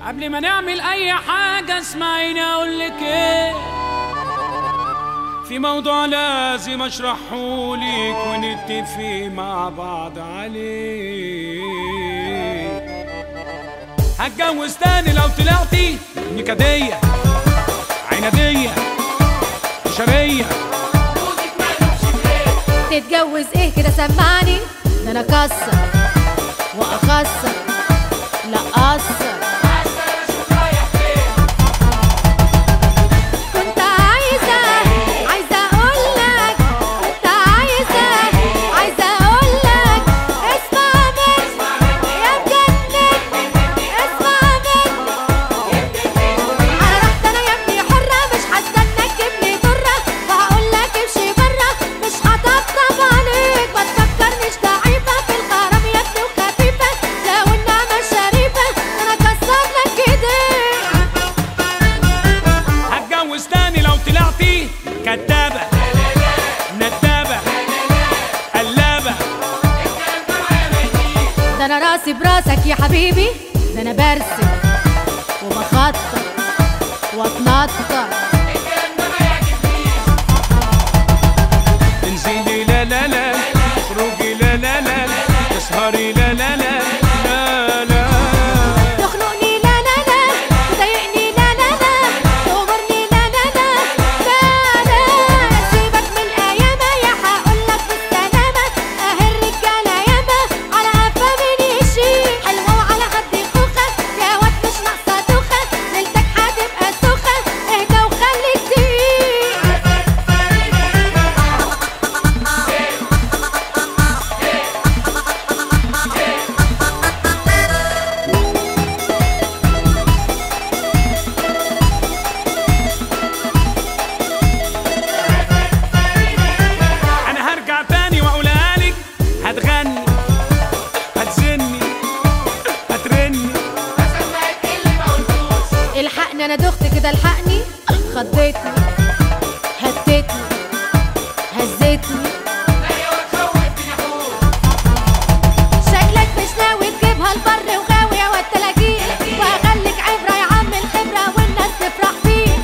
قبل ما نعمل اي حاجة اسمعيني اقولك ايه في موضوع لازم اشرحهولك ونتفق مع بعض عليه هتجوز تاني لو طلعتي نكدية عنادية شرية تتجوز ايه كده سمعني ده انا كسر واخسر لا اقصر كنت عايزة عايزة اقولك كنت عايزة عايزة اقولك اسمع مني يا مجنن اسمع مني على رحت انا يا ابني حرة مش هستناك تجيبلي ضرة وهقولك امشي برا مش هطبطب عليك ما تفكرنيش ضعيفة في الغرام يا ابني وخفيفة لو النعمة شريفة انا اكسر لك ايديك هتجوز تاني لو طلعتي كدابة ندابة قلابة ده انا راسي براسك يا حبيبي ده انا برسم وبخطط واتنطط انزلي لا لا لا اخرجي لا لا لا تسهري لا لا لا لا لا تخنقني لا لا لا تضايقني لا لا لا تغمرني لا لا لا لا لا سيبك من ايامها يا هقولك بالسلامة اهي الرجالة ياما على قفا من يشيل حلوة وعلى خد خوخة يا واد مش ناقصة دوخة ليلتك هتبقى سوخة اهدى وخليك تقيل انا هرجع تاني واقولها لك هتغني هتزني هترني الحقني انا دخت كده الحقني خضتني هتتني هزتني شكلك مش ناوي تجيبها البر وغاوي يا واد تلاقيه وهخليك عبرة يا عم الخبرة والناس تفرح فيه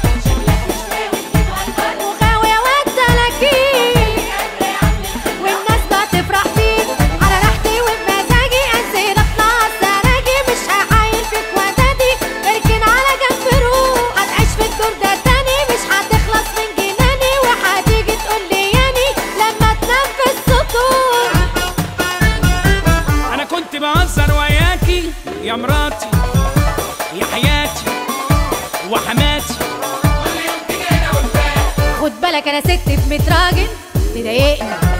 وغاوي يا واد تلاقيه والناس ما تفرح فيه على راحتي وبمزاجي انزل اطلع السراجي مش هحايل فيك ودادي اركن على جنب روح هتعيش في الدور ده تاني مش هتخلص من جناني وهتيجي تقول لي ياني لما تنام في السطور انا كنت بهزر وياكي يا مراتي يا حياتي وحماتي خد بالك انا ست في متراجل تضايقني